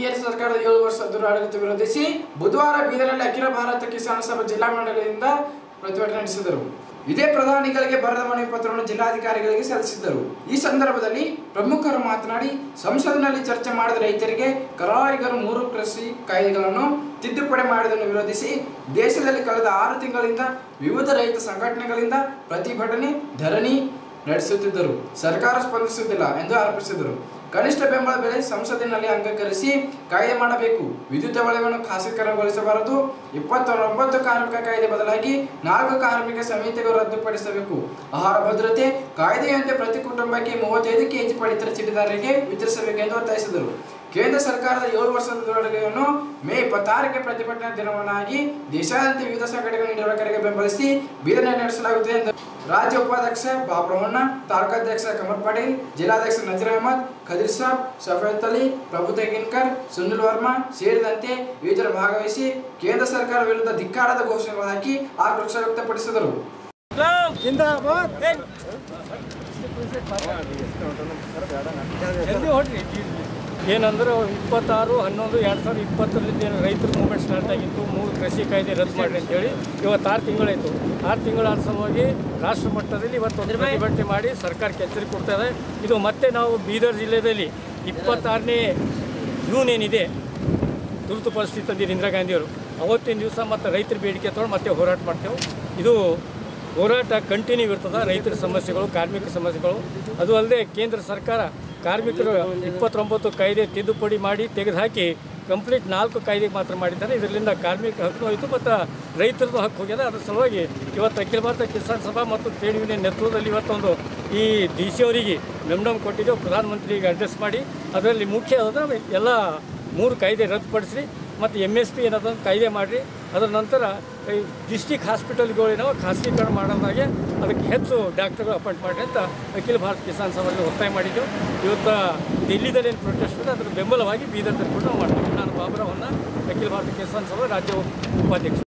TRS ಸರ್ಕಾರದ ಏಳು ವರ್ಷ ದುರಾಡಳಿತ ವಿರೋಧಿಸಿ ಬುಧವಾರ ಬೀದರ್ನಲ್ಲಿ ಅಖಿಲ ಭಾರತ ಕಿಸಾನ್ ಸಭಾ ಜಿಲ್ಲಾ ಮಂಡಳಿಯಿಂದ ಪ್ರತಿಭಟನೆ ನಡೆಸಿದರು ಇದೇ ಪ್ರಧಾನಿಗಳಿಗೆ ಬರೆದ ಮನವಿ ಪತ್ರವನ್ನು ಜಿಲ್ಲಾಧಿಕಾರಿಗಳಿಗೆ ಸಲ್ಲಿಸಿದ್ದರು ಈ ಸಂದರ್ಭದಲ್ಲಿ ಪ್ರಮುಖರು ಮಾತನಾಡಿ ಸಂಸತ್ತಿನಲ್ಲಿ ಚರ್ಚೆ ಮಾಡಿದ ರೈತರಿಗೆ ಕರಾಳಿಗರು ಮೂರು ಕೃಷಿ ಕಾಯ್ದೆಗಳನ್ನು ತಿದ್ದುಪಡಿ ಮಾಡಿದ್ದನ್ನು ವಿರೋಧಿಸಿ ದೇಶದಲ್ಲಿ ಕಳೆದ ಆರು ತಿಂಗಳಿಂದ ವಿವಿಧ ರೈತ ಸಂಘಟನೆಗಳಿಂದ ಪ್ರತಿಭಟನೆ ಧರಣಿ ನಡೆಸುತ್ತಿದ್ದರು ಸರ್ಕಾರ ಸ್ಪಂದಿಸುತ್ತಿಲ್ಲ ಎಂದು ಆರೋಪಿಸಿದರು ಕನಿಷ್ಠ ಬೆಂಬಲ ಬೆಲೆ ಸಂಸತ್ತಿನಲ್ಲಿ ಅಂಗೀಕರಿಸಿ ಕಾಯ್ದೆ ಮಾಡಬೇಕು ವಿದ್ಯುತ್ ವಲಯವನ್ನು ಖಾಸಗೀಕರಣಗೊಳಿಸಬಾರದು ಇಪ್ಪತ್ತೊಂಬತ್ತು ಕಾರ್ಮಿಕ ಕಾಯ್ದೆ ಬದಲಾಗಿ ನಾಲ್ಕು ಕಾರ್ಮಿಕ ಸಮಿತಿಗಳು ರದ್ದುಪಡಿಸಬೇಕು ಆಹಾರ ಭದ್ರತೆ ಕಾಯ್ದೆಯಂತೆ ಪ್ರತಿ ಕುಟುಂಬಕ್ಕೆ ಮೂವತ್ತೈದು ಕೆಜಿ ಪಡಿತರ ಚೀಟಿದಾರರಿಗೆ ವಿತರಿಸಬೇಕೆಂದು ಒತ್ತಾಯಿಸಿದರು ಕೇಂದ್ರ ಸರ್ಕಾರದ ಏಳು ವರ್ಷದ ಧೋರಣೆಯನ್ನು ಮೇ ಇಪ್ಪತ್ತಾರಕ್ಕೆ ಪ್ರತಿಭಟನಾ ದಿನವನ್ನಾಗಿ ದೇಶಾದ್ಯಂತ ವಿವಿಧ ಸಂಘಟನೆಗಳು ನೀಡಿರುವ ಕರೆಗೆ ಬೆಂಬಲಿಸಿ ಬೀದರ್ನಲ್ಲಿ ನಡೆಸಲಾಗುತ್ತದೆ ಎಂದರು ರಾಜ್ಯ ಉಪಾಧ್ಯಕ್ಷ ಬಾಬ್ರಹ್ಮಣ್ಣ ತಾಲೂಕಾಧ್ಯಕ್ಷ ಕಮಲ್ ಪಾಟೀಲ್ ಜಿಲ್ಲಾಧ್ಯಕ್ಷ ನಜೀರ್ ಅಹಮದ್ ಖದೀರ್ ಸಾಬ್ ಸಫೇತ್ ಅಲಿ ಪ್ರಭು ತೆಗಿನ್ಕರ್ ಸುನಿಲ್ ವರ್ಮಾ ಸೇರಿದಂತೆ ವಿವಿಧರು ಭಾಗವಹಿಸಿ ಕೇಂದ್ರ ಸರ್ಕಾರ ವಿರುದ್ಧ ಧಿಕ್ಕಾರದ ಘೋಷಣೆಗಳು ಹಾಕಿ ಆಕ್ರೋಶ ವ್ಯಕ್ತಪಡಿಸಿದರು ಏನಂದ್ರೆ ಇಪ್ಪತ್ತಾರು ಹನ್ನೊಂದು ಎರಡು ಸಾವಿರದ ಇಪ್ಪತ್ತರಲ್ಲಿ ಏನು ರೈತರ ಮೂವ್ಮೆಂಟ್ ಸ್ಟಾರ್ಟ್ ಆಗಿತ್ತು ಮೂರು ಕೃಷಿ ಕಾಯ್ದೆ ರದ್ದು ಮಾಡಿ ಅಂತೇಳಿ ಇವತ್ತು ಆರು ತಿಂಗಳಾಯಿತು ಆರು ತಿಂಗಳ ಸಲುವಾಗಿ ರಾಷ್ಟ್ರ ಮಟ್ಟದಲ್ಲಿ ಇವತ್ತು ಒಂದು ಪ್ರತಿಭಟನೆ ಮಾಡಿ ಸರ್ಕಾರಕ್ಕೆ ಎಚ್ಚರಿಕೆ ಕೊಡ್ತಾ ಇದೆ ಇದು ಮತ್ತೆ ನಾವು ಬೀದರ್ ಜಿಲ್ಲೆಯಲ್ಲಿ ಇಪ್ಪತ್ತಾರನೇ ಜೂನ್ ಏನಿದೆ ತುರ್ತು ಪರಿಸ್ಥಿತಿ ತಂದಿದ್ದು ಇಂದಿರಾ ಗಾಂಧಿಯವರು ಅವತ್ತಿನ ದಿವಸ ಮತ್ತು ರೈತರ ಬೇಡಿಕೆ ತೊಗೊಂಡು ಮತ್ತೆ ಹೋರಾಟ ಮಾಡ್ತೇವೆ ಇದು ಹೋರಾಟ ಕಂಟಿನ್ಯೂ ಇರ್ತದೆ ರೈತರ ಸಮಸ್ಯೆಗಳು ಕಾರ್ಮಿಕ ಸಮಸ್ಯೆಗಳು ಅದು ಅಲ್ಲದೆ ಕೇಂದ್ರ ಸರ್ಕಾರ ಕಾರ್ಮಿಕರು ಇಪ್ಪತ್ತೊಂಬತ್ತು ಕಾಯ್ದೆ ತಿದ್ದುಪಡಿ ಮಾಡಿ ತೆಗೆದುಹಾಕಿ ಕಂಪ್ಲೀಟ್ ನಾಲ್ಕು ಕಾಯ್ದೆ ಮಾತ್ರ ಮಾಡಿದ್ದಾರೆ ಇದರಿಂದ ಕಾರ್ಮಿಕ ಹಕ್ಕು ಹೋಯಿತು ಮತ್ತು ರೈತರದ್ದು ಹಕ್ಕು ಹೋಗ್ಯದ ಅದ್ರ ಸಲುವಾಗಿ ಇವತ್ತು ಅಖಿಲ ಭಾರತ ಕಿಸಾನ್ ಸಭಾ ಮತ್ತು ಟ್ರೇಡ್ ಯೂನಿಯನ್ ನೇತೃತ್ವದಲ್ಲಿ ಇವತ್ತೊಂದು ಈ ಡಿ ಸಿ ಅವರಿಗೆ ಮೆಮ್ಡಮ್ ಕೊಟ್ಟಿದ್ದೆವು ಪ್ರಧಾನಮಂತ್ರಿಗೆ ಅಡ್ರೆಸ್ ಮಾಡಿ ಅದರಲ್ಲಿ ಮುಖ್ಯ ಅಂದರೆ ಎಲ್ಲ ಮೂರು ಕಾಯ್ದೆ ರದ್ದುಪಡಿಸಿ ಮತ್ತು ಎಮ್ ಎಸ್ ಪಿ ಏನದ ಕಾಯ್ದೆ ಮಾಡಿರಿ ಅದರ ನಂತರ ಈ ಡಿಸ್ಟಿಕ್ ಹಾಸ್ಪಿಟಲ್ಗಳೇನೋ ಖಾಸಗೀಕರಣ ಮಾಡೋದಾಗೆ ಅದಕ್ಕೆ ಹೆಚ್ಚು ಡಾಕ್ಟರ್ಗಳು ಅಪಾಯಿಂಟ್ ಮಾಡಿ ಅಂತ ಅಖಿಲ ಭಾರತ ಕಿಸಾನ್ ಸಭೆಯಲ್ಲಿ ಒತ್ತಾಯ ಮಾಡಿದ್ದೆವು ಇವತ್ತು ದಿಲ್ಲಿದಲ್ಲಿ ಏನು ಪ್ರೊಟೆಸ್ಟ್ ಇದೆ ಅದರ ಬೆಂಬಲವಾಗಿ ಬೀದರ್ದಲ್ಲಿ ಕೂಡ ನಾವು ಮಾಡ್ತೀವಿ ನಾನು ಬಾಬುರಾವನ್ನ ಅಖಿಲ ಭಾರತ ಕಿಸಾನ್ ಸಭಾ ರಾಜ್ಯ ಉಪಾಧ್ಯಕ್ಷ